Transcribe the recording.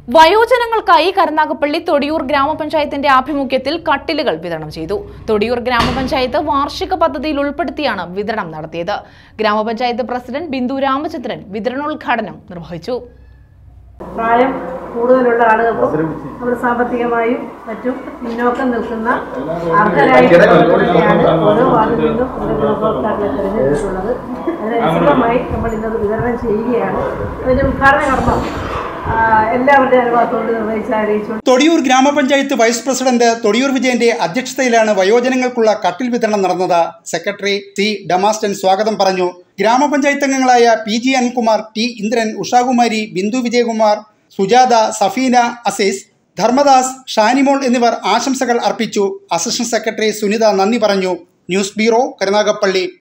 വയോജനങ്ങൾക്കായി കരുനാഗപ്പള്ളി തൊടിയൂർ ഗ്രാമപഞ്ചായത്തിന്റെ ആഭിമുഖ്യത്തിൽ കട്ടിലുകൾ വിതരണം ചെയ്തു തൊടിയൂർ ഗ്രാമപഞ്ചായത്ത് വാർഷിക പദ്ധതിയിൽ ഉൾപ്പെടുത്തിയാണ് വിതരണം നടത്തിയത് ഗ്രാമപഞ്ചായത്ത് പ്രസിഡന്റ് ബിന്ദു രാമചന്ദ്രൻ വിതരണോദ്ഘാടനം നിർവഹിച്ചു പ്രായം കൂടുതലുള്ള ആളുകൾക്കും അവർ സാമ്പത്തികമായും മറ്റും പിന്നോക്കം നിൽക്കുന്ന അർഹരായിട്ടുള്ളവരെയാണ് ഓരോ വാർഡിൽ നിന്നും ഓരോ ഗുണഭോക്താക്കളെ തിരഞ്ഞെടുത്തിട്ടുള്ളത് അതിനനുസൃതമായി നമ്മൾ ഇന്നത് വിതരണം ചെയ്യുകയാണ് അതിന്റെ ഉദ്ഘാടന കർമ്മം ആ, എല്ലാവരുടെയും അനുഭവത്തോട് നിർവഹിച്ച് അറിയിച്ചു തൊടിയൂർ ഗ്രാമപഞ്ചായത്ത് വൈസ് പ്രസിഡന്റ് തൊടിയൂർ വിജയന്റെ അധ്യക്ഷതയിലാണ് വയോജനങ്ങൾക്കുള്ള കട്ടിൽ വിതരണം നടന്നത് സെക്രട്ടറി സി ഡമാസ്റ്റൻ സ്വാഗതം പറഞ്ഞു ഗ്രാമപഞ്ചായത്ത് അംഗങ്ങളായ P G Ankumar T Indran Ushakumari Bindu Vijayakumar Sujatha Safeena Azeez Dharmadas Shanimol എന്നിവർ ആശംസകൾ അർപ്പിച്ചു അസിസ്റ്റന്റ് സെക്രട്ടറി സുനിത നന്ദി പറഞ്ഞു ന്യൂസ് ബ്യൂറോ കരുനാഗപ്പള്ളി